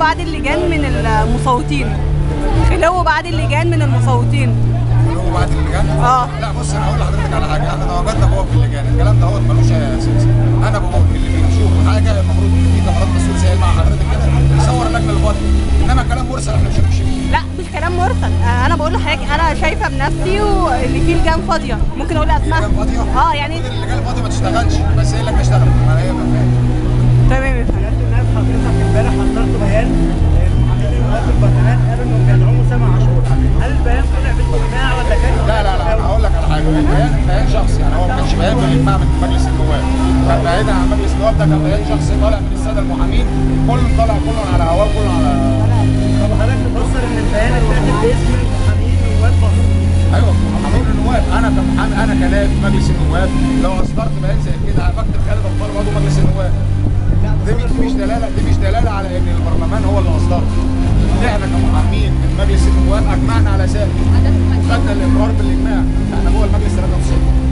بعض اللجان من المصوتين خلو بعض اللجان من المصوتين هو بعد اللجان اه. لا بص انا هقول لحضرتك على حاجه احنا تواجدنا جوه في اللجان الكلام ده هو ملوش اي اساس انا بقول اللي بيشوف حاجه المفروض ان في كاميرات مسؤول زي مع حضرتك كده يصور اللجنه الفاضيه انما كلام مرسل احنا مش هنمشي فيه لا مش كلام مرسل آه، انا بقول لحضرتك انا شايفه بنفسي واللي فيه لجان فاضيه ممكن اقول اسماء اللجان فاضيه اه يعني المفروض اللجان الفاضيه ما تشتغلش بس هي اللجنه اشتغلت ما هي ما فيهاش تمام يا فندم الناس حضرتك امبارح حضرت بيان المحامين وقت البرلمان قالوا انهم بيدعموا سامع عاشور هل البيان طلع بالاجماع ولا كان لا لا لا انا هقول لك على حاجه البيان بيان شخصي يعني هو ما كانش بيان بالاجماع من مجلس النواب كان بعيدا عن مجلس النواب ده كان بيان شخصي طالع من الساده المحامين كله طالع كله على هواه كله على طب حضرتك تفسر ان البيان اتكتب باسم المحامين وواد مصر ايوه محامين النواب انا كمحامي انا كنائب في مجلس النواب لو اصدرت بيان زي كده بكتب خالد ابو طالب عضو مجلس النواب دي مش دي مش دلاله دي مش دلاله على ان البرلمان هو اللي اصدره احنا كمحامين من مجلس النواب اجمعنا على ذلك خدنا الاقرار بالاجماع احنا جوه المجلس 93